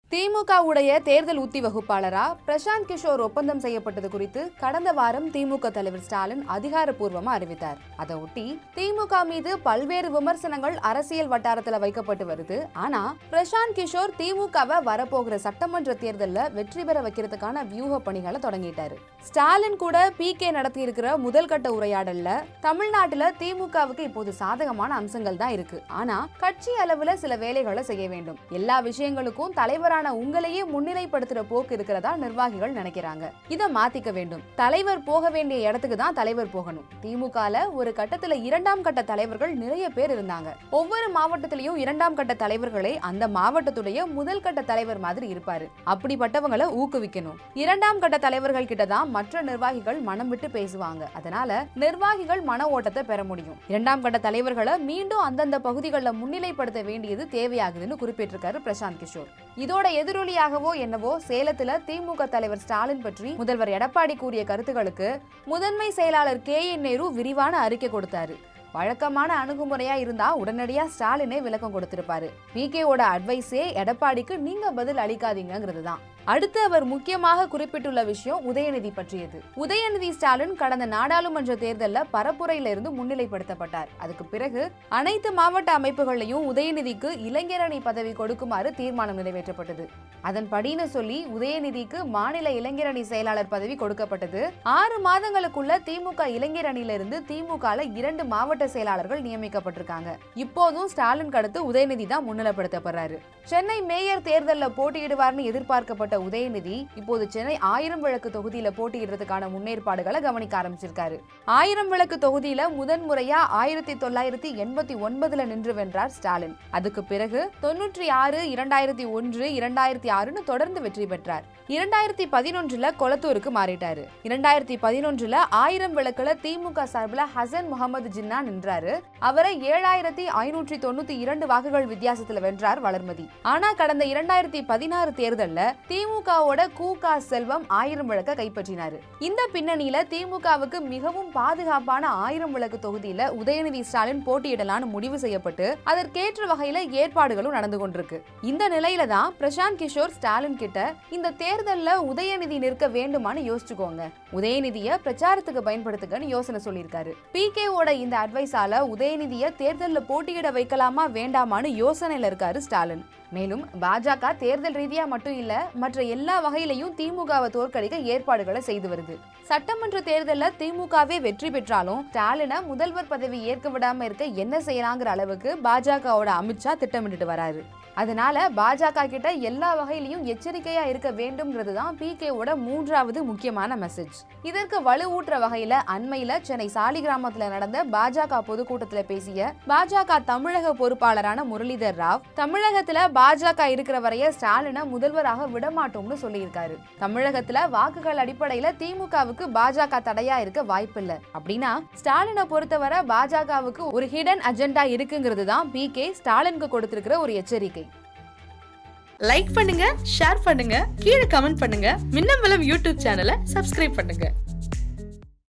திமுகவுடைய தேர்தல் உத்தி வகுப்பாளரா பிரசாந்த் கிஷோர் ஒப்பந்தம் செய்யப்பட்டது குறித்து கடந்த வாரம் திமுக தலைவர் ஸ்டாலின் அதிகாரப்பூர்வமா அறிவித்தார் அதை ஒட்டி திமுக மீது பல்வேறு விமர்சனங்கள் அரசியல் வட்டாரத்துல வைக்கப்பட்டு வருது ஆனா பிரசாந்த் கிஷோர் திமுகவை வரப்போகிற சட்டமன்ற தேர்தல்ல வெற்றி பெற வைக்கிறதுக்கான வியூக பணிகளை தொடங்கிட்டாரு ஸ்டாலின் கூட பி கே நடத்தி இருக்கிற முதல் கட்ட உரையாடல்ல தமிழ்நாட்டுல திமுகவுக்கு இப்போது சாதகமான அம்சங்கள் தான் இருக்கு ஆனா கட்சி அளவுல சில வேலைகளை செய்ய வேண்டும் எல்லா விஷயங்களுக்கும் தலைவரான உங்களையே முன்னிலைப்படுத்துற போக்கு இருக்கிறதா நிர்வாகிகள் நினைக்கிறாங்க இத மாத்திக்க வேண்டும் தலைவர் போக வேண்டிய இடத்துக்கு தான் தலைவர் போகணும் திமுகல ஒரு கட்டத்துல இரண்டாம் கட்ட தலைவர்கள் நிறைய பேர் இருந்தாங்க ஒவ்வொரு மாவட்டத்திலயும் இரண்டாம் கட்ட தலைவர்களே அந்த மாவட்டத்துடைய முதல் கட்ட தலைவர் மாதிரி இருப்பாரு அப்படிப்பட்டவங்களை ஊக்குவிக்கணும் இரண்டாம் கட்ட தலைவர்கள் கிட்ட தான் மற்ற நிர்வாகிகள் மனம் விட்டு பேசுவாங்க அதனால நிர்வாகிகள் மன ஓட்டத்தை பெற முடியும் இரண்டாம் கட்ட தலைவர்களை மீண்டும் அந்தந்த பகுதிகளில் முன்னிலைப்படுத்த வேண்டியது தேவையாகுதுன்னு குறிப்பிட்டிருக்காரு பிரசாந்த் கிஷோர் இதோட எதிரொலியாகவோ என்னவோ சேலத்துல திமுக தலைவர் ஸ்டாலின் பற்றி முதல்வர் எடப்பாடி கூறிய கருத்துக்களுக்கு முதன்மை செயலாளர் கே என் நேரு விரிவான அறிக்கை கொடுத்தாரு வழக்கமான அணுகுமுறையா இருந்தா உடனடியா ஸ்டாலினே விளக்கம் கொடுத்திருப்பாரு பி ஓட அட்வைஸே எடப்பாடிக்கு நீங்க பதில் அளிக்காதீங்கிறது தான் அடுத்து அவர் முக்கியமாக குறிப்பிட்டுள்ள விஷயம் உதயநிதி பற்றியது உதயநிதி ஸ்டாலின் கடந்த நாடாளுமன்ற தேர்தலில் பரப்புரையில இருந்து முன்னிலைப்படுத்தப்பட்டார் அதுக்கு பிறகு அனைத்து மாவட்ட அமைப்புகளையும் உதயநிதிக்கு இளைஞரணி பதவி கொடுக்குமாறு தீர்மானம் நிறைவேற்றப்பட்டது அதன்படின்னு சொல்லி உதயநிதிக்கு மாநில இளைஞரணி செயலாளர் பதவி கொடுக்கப்பட்டது ஆறு மாதங்களுக்குள்ள திமுக இளைஞரணியில இருந்து திமுக இரண்டு மாவட்ட செயலாளர்கள் நியமிக்கப்பட்டிருக்காங்க இப்போதும் ஸ்டாலின் அடுத்து உதயநிதி தான் முன்னிலைப்படுத்தப்படுறாரு சென்னை மேயர் தேர்தலில் போட்டியிடுவார்னு எதிர்பார்க்கப்பட்ட உதயநிதி இப்போது சென்னை ஆயிரம் விளக்கு தொகுதியில போட்டியிடுறதுக்கான முன்னேற்பாடுகளை கவனிக்க ஆரம்பிச்சிருக்காரு ஆயிரம் விளக்கு தொகுதியில முதன்முறையா ஆயிரத்தி தொள்ளாயிரத்தி எண்பத்தி ஒன்பதுல நின்று வென்றார் ஸ்டாலின் அதுக்கு பிறகு தொன்னூற்றி ஆறு இரண்டாயிரத்தி ஒன்று இரண்டாயிரத்தி ஆறுன்னு தொடர்ந்து வெற்றி பெற்றார் இரண்டாயிரத்தி பதினொன்றுல கொளத்தூருக்கு மாறிட்டாரு இரண்டாயிரத்தி பதினொன்றுல ஆயிரம் விளக்குல திமுக சார்பில் ஹசன் முகமது ஜின்னா நின்றாரு அவரை ஏழாயிரத்தி ஐநூற்றி தொண்ணூத்தி இரண்டு வாக்குகள் வித்தியாசத்துல வென்றார் வளர்மதி ஆனா கடந்த இரண்டாயிரத்தி பதினாறு தேர்தல்ல திமுகவோட கூகா செல்வம் ஆயிரம் விளக்க கைப்பற்றினாரு இந்த பின்னணியில திமுகவுக்கு மிகவும் பாதுகாப்பான ஆயிரம் விளக்கு தொகுதியில உதயநிதி ஸ்டாலின் போட்டியிடலாம்னு முடிவு செய்யப்பட்டு அதற்கேற்ற வகையில ஏற்பாடுகளும் நடந்து கொண்டிருக்கு இந்த நிலையில தான் பிரசாந்த் கிஷோர் ஸ்டாலின் கிட்ட இந்த தேர்தல்ல உதயநிதி நிற்க வேண்டுமான்னு யோசிச்சுக்கோங்க உதயநிதிய பிரச்சாரத்துக்கு பயன்படுத்துங்கன்னு யோசனை சொல்லியிருக்காரு பி ஓட இந்த அட்வைஸால உதயநிதிய தேர்தல்ல போட்டியிட வைக்கலாமா வேண்டாமான்னு யோசனையில இருக்காரு ஸ்டாலின் மேலும் பாஜக தேர்தல் ரீதியா மட்டும் இல்ல மற்ற எல்லா வகையிலையும் திமுகவை தோற்கடிக்க ஏற்பாடுகளை செய்து வருது சட்டமன்ற தேர்தல்ல திமுகவே வெற்றி பெற்றாலும் ஸ்டாலினை முதல்வர் பதவி ஏற்க விடாம இருக்க என்ன செய்யலாங்கிற அளவுக்கு பாஜகவோட அமித்ஷா திட்டமிட்டுட்டு வராரு அதனால பாஜக கிட்ட எல்லா வகையிலையும் எச்சரிக்கையா இருக்க வேண்டும்ங்கிறது தான் பி ஓட மூன்றாவது முக்கியமான மெசேஜ் இதற்கு வலுவூட்டுற வகையில அண்மையில சென்னை சாலி கிராமத்துல நடந்த பாஜக பொதுக்கூட்டத்துல பேசிய பாஜக தமிழக பொறுப்பாளரான முரளிதர் ராவ் தமிழகத்துல பாஜக இருக்கிற வரைய ஸ்டாலினை முதல்வராக விடமாட்டோம்னு சொல்லியிருக்காரு தமிழகத்துல வாக்குகள் அடிப்படையில திமுகவுக்கு பாஜக தடையா இருக்க வாய்ப்பில்லை அப்படின்னா ஸ்டாலினை பொறுத்தவரை பாஜகவுக்கு ஒரு ஹிடன் அஜெண்டா இருக்குங்கிறது தான் பி கே ஸ்டாலினுக்கு கொடுத்திருக்கிற ஒரு எச்சரிக்கை லைக் பண்ணுங்க ஷேர் பண்ணுங்க கீழே கமெண்ட் பண்ணுங்க மின்னம்பலம் யூடியூப் சேனலை சப்ஸ்கிரைப் பண்ணுங்க